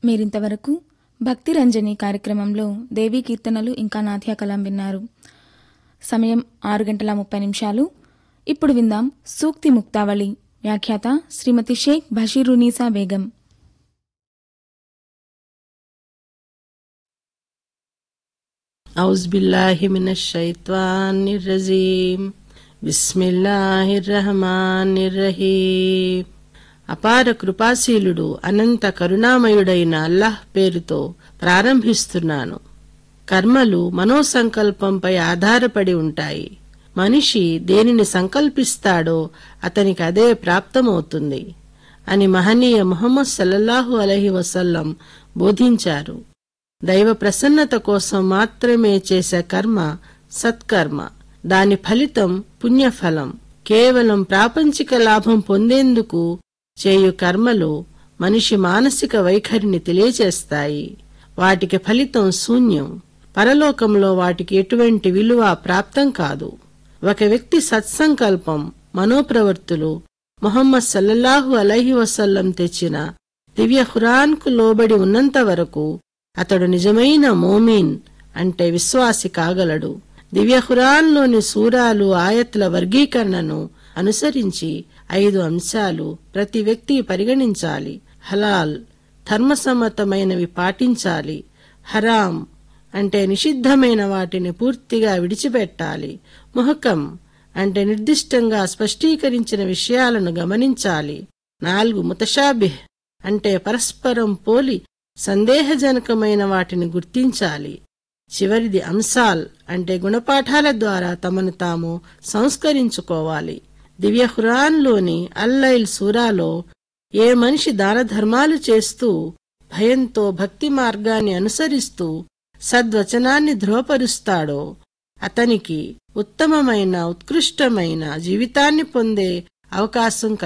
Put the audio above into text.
మీరింతవరకు భక్తి రంజని కార్యక్రమంలో దేవీ కీర్తనలు ఇంకా నాట్యకలం విన్నారు సమయం ఆరు గంటల ముప్పై నిమిషాలు ఇప్పుడు విందాం సూక్తి ముక్తావళి వ్యాఖ్యాత శ్రీమతి షేక్ బషీరునీసా బేగం أعوذ بالله من الشيطان الرجيم بسم الله الرحمن الرحيم అపార కృపాశీలుడు అనంత కరుణామయుడైన అల్లాహ్ పేరుతో ప్రారంభిస్తున్నాను కర్మలు మనోసంకల్పంపై ఆధారపడి ఉంటాయి మనిషి దేనిని సంకల్పిస్తాడో అతనికి అదే ప్రాప్తమవుతుంది అని మహనీయ ముహమ్మద్ సల్లల్లాహు అలహి వసల్లం బోధించారు దైవ ప్రసన్నత కోసం మాత్రమే చేసే కర్మ సత్కర్మ దాని ఫలితం పుణ్యఫలం కేవలం ప్రాపంచిక లాభం పొందేందుకు చేయు కర్మలు మనిషి మానసిక వైఖరిని తెలియచేస్తాయి వాటికి ఫలితం శూన్యం పరలోకంలో వాటికి ఎటువంటి విలువ ప్రాప్తం కాదు ఒక వ్యక్తి సత్సంకల్పం మనోప్రవర్తులు మొహమ్మద్ సల్లల్లాహు అలహి వసల్లం తెచ్చిన దివ్య ఖురాన్కు లోబడి ఉన్నంత వరకు అతడు నిజమైన మోమీన్ అంటే విశ్వాసి కాగలడు దివ్య ఖురాన్లోని సూరాలు ఆయత్ల వర్గీకరణను అనుసరించి ఐదు అంశాలు ప్రతి వ్యక్తి పరిగణించాలి హలాల్ ధర్మసమ్మతమైనవి పాటించాలి హరాం అంటే నిషిద్ధమైన వాటిని పూర్తిగా విడిచిపెట్టాలి ముహకం అంటే నిర్దిష్టంగా స్పష్టీకరించిన విషయాలను గమనించాలి నాలుగు ముతషాబిహ్ అంటే పరస్పరం పోలి సందేహజనకమైన వాటిని గుర్తించాలి చివరిది అంశాల్ అంటే గుణపాఠాల ద్వారా తమను తాము సంస్కరించుకోవాలి దివ్య ఖురాన్లోని అల్లైల్ సూరాలో ఏ మనిషి దాన ధర్మాలు చేస్తూ భయంతో భక్తి మార్గాన్ని అనుసరిస్తూ సద్వచనాన్ని ధృవపరుస్తాడో అతనికి ఉత్తమమైన ఉత్కృష్టమైన జీవితాన్ని పొందే అవకాశం